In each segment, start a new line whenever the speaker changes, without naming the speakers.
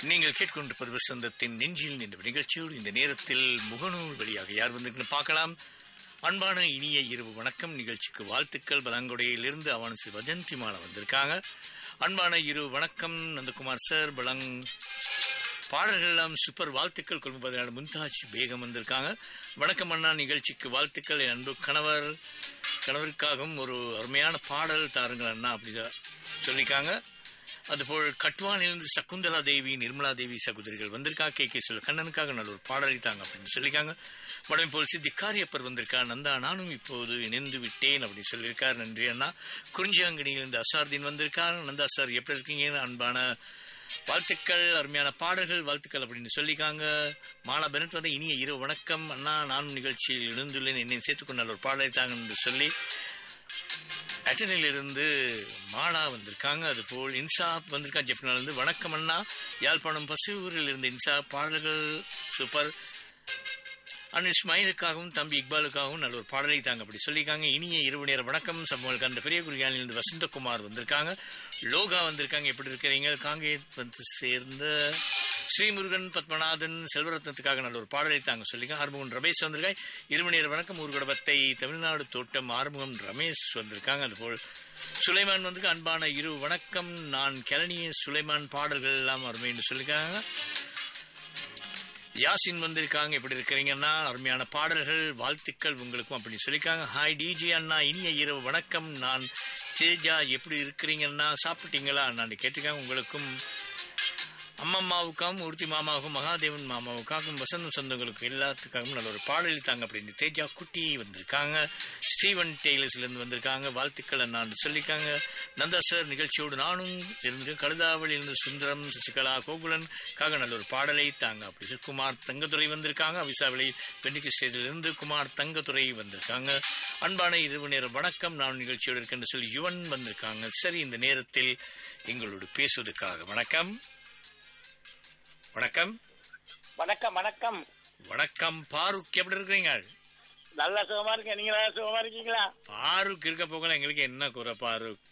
நீங்கள் கேட்கொண்டிருப்பது வசந்தத்தின் நெஞ்சில் என்ற நிகழ்ச்சியோடு இந்த நேரத்தில் முகநூல் வழியாக யார் வந்திருக்குன்னு பார்க்கலாம் அன்பான இனிய இரவு வணக்கம் நிகழ்ச்சிக்கு வாழ்த்துக்கள் பலங்குடையிலிருந்து அவன் ஸ்ரீ வஜந்தி மாலா வந்திருக்காங்க அன்பான இரவு வணக்கம் நந்தகுமார் சார் பலங் பாடல்கள் எல்லாம் சூப்பர் வாழ்த்துக்கள் கொள்முதலான மும்தாஜ் பேகம் வந்திருக்காங்க வணக்கம் அண்ணா நிகழ்ச்சிக்கு வாழ்த்துக்கள் என் அன்பு கணவர் கணவருக்காகவும் ஒரு அருமையான பாடல் தாருங்கள் அண்ணா அப்படி சொல்லியிருக்காங்க அதுபோல் கட்வானிலிருந்து சகுந்தலா தேவி நிர்மலா தேவி சகோதரிகள் வந்திருக்கா கே கே சொல்ல கண்ணனுக்காக நல்ல ஒரு பாடலை தாங்க அப்படின்னு சொல்லியிருக்காங்க வடமை போல் சித்தி காரியப்பர் வந்திருக்கா நந்தா நானும் இப்போது இணைந்து விட்டேன் அப்படின்னு சொல்லியிருக்கார் நன்றி அண்ணா குறிஞ்சாங்கனியிலிருந்து அசார்தீன் வந்திருக்கார் நந்தா சார் எப்படி இருக்கீங்க அன்பான வாழ்த்துக்கள் அருமையான பாடல்கள் வாழ்த்துக்கள் அப்படின்னு சொல்லிக்காங்க மாலா பெனட் வந்து இனிய இரவு வணக்கம் அண்ணா நானும் நிகழ்ச்சியில் இணைந்துள்ளேன் என்னை சேர்த்துக்கொண்டு நல்ல ஒரு பாடலை தாங்க என்று சொல்லி அட்டனில் இருந்து மாலா வந்திருக்காங்க அதுபோல் இன்சாப் வந்திருக்கா ஜெஃப்னால இருந்து வணக்கம் அண்ணா யாழ்ப்பாணம் பசுவூரில் இருந்து இன்சா பாடல்கள் சூப்பர் அண்ணன் இஸ்மாயிலுக்காகவும் தம்பி இக்பாலுக்காகவும் நல்ல ஒரு பாடலை தாங்க அப்படி சொல்லியிருக்காங்க இனிய இரவு நேர வணக்கம் சம்பவங்களுக்கு அந்த பெரிய குறியானிலிருந்து வசந்தகுமார் வந்திருக்காங்க லோகா வந்திருக்காங்க எப்படி இருக்கிறீங்க காங்கேயத் வந்து சேர்ந்த ஸ்ரீமுருகன் பத்மநாதன் செல்வரத்னத்துக்காக நல்ல ஒரு பாடலை தாங்க சொல்லியிருக்காங்க ஆறுமுகம் ரமேஷ் வந்திருக்காங்க இரவு நேர வணக்கம் ஊர்கடபத்தை தமிழ்நாடு தோட்டம் ஆறுமுகம் ரமேஷ் வந்திருக்காங்க அதுபோல் சுலைமான் வந்து அன்பான இரு வணக்கம் நான் கிளனிய சுலைமான் பாடல்கள் எல்லாம் அருமைன்னு சொல்லியிருக்காங்க யாசின் வந்திருக்காங்க எப்படி இருக்கிறீங்கன்னா அருமையான பாடல்கள் வாழ்த்துக்கள் உங்களுக்கும் அப்படி சொல்லியிருக்காங்க ஹாய் டிஜி அண்ணா இனிய இரவு வணக்கம் நான் தேஜா எப்படி இருக்கிறீங்கன்னா சாப்பிட்டீங்களா நான் கேட்டிருக்காங்க உங்களுக்கும் அம்மம்மாவுக்காகவும் உருத்தி மாமாவுக்கும் மகாதேவன் மாமாவுக்காகவும் வசந்தம் சொந்தங்களுக்கு எல்லாத்துக்காகவும் நல்ல ஒரு பாடல் தாங்க அப்படின்னு தேஜா குட்டி வந்திருக்காங்க ஸ்டீவன் டெய்லர்ஸ்லேருந்து வந்திருக்காங்க வாழ்த்துக்கள் நான் சொல்லியிருக்காங்க நந்தா சார் நிகழ்ச்சியோடு நானும் இருந்து கழுதாவளியிலிருந்து சுந்தரம் சசிகலா கோகுலன் காக நல்ல ஒரு பாடலை தாங்க அப்படி சொல்லி குமார் தங்கத்துறை வந்திருக்காங்க அவிசாவளி பெண்ணிக்கு ஸ்டேட்டிலிருந்து குமார் தங்கத்துறை வந்திருக்காங்க அன்பான இரவு நேர வணக்கம் நான் நிகழ்ச்சியோடு இருக்கேன்னு சொல்லி யுவன் வந்திருக்காங்க சரி இந்த நேரத்தில் எங்களோடு பேசுவதற்காக வணக்கம் வணக்கம்
வணக்கம் வணக்கம்
வணக்கம் பாருக் எப்படி இருக்கிறீங்க
நல்லா சுகமா இருக்கேன் நீங்க நல்லா சுகமா இருக்கீங்களா
பாருக் இருக்க போகல எங்களுக்கு என்ன குறை பாருக்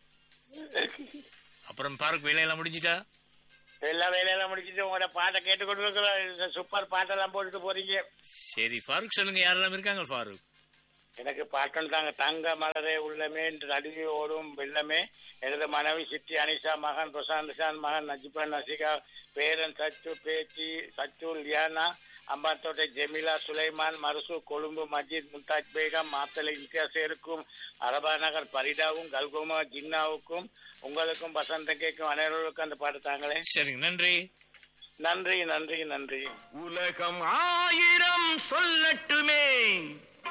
அப்புறம் பாருக் வேலையெல்லாம் முடிஞ்சிட்டா
எல்லா வேலையெல்லாம் முடிச்சிட்டு உங்களோட பாட்டை கேட்டுக்கொண்டு இருக்கிறோம் சூப்பர் பாட்டெல்லாம் போட்டுட்டு போறீங்க
சரி ஃபாரூக் சொல்லுங்க யாரெல்லாம் இருக்காங்க ஃபாரூக்
எனக்கு பாட்டம் தாங்க தங்க மலரே உள்ளமே என்று நடுவி ஓடும் வெள்ளமே எனது மனைவி சித்தி அனிஷா மகன் பிரசாந்த் நிஷான் மகன் நஜிபன் நசிகா பேரன் சச்சு பேச்சி சச்சு லியானா அம்பாத்தோட்டை ஜெமிலா சுலைமான் மருசு கொழும்பு மஜித் மும்தாஜ் பேகம் மாத்தலை இம்தியாசேருக்கும் அரபா நகர் பரிடாவும் கல்குமா ஜின்னாவுக்கும் உங்களுக்கும் வசந்தகைக்கும் அனைவருக்கும் அந்த பாட்டு தாங்களே
சரிங்க நன்றி
நன்றி நன்றி நன்றி
உலகம் ஆயிரம்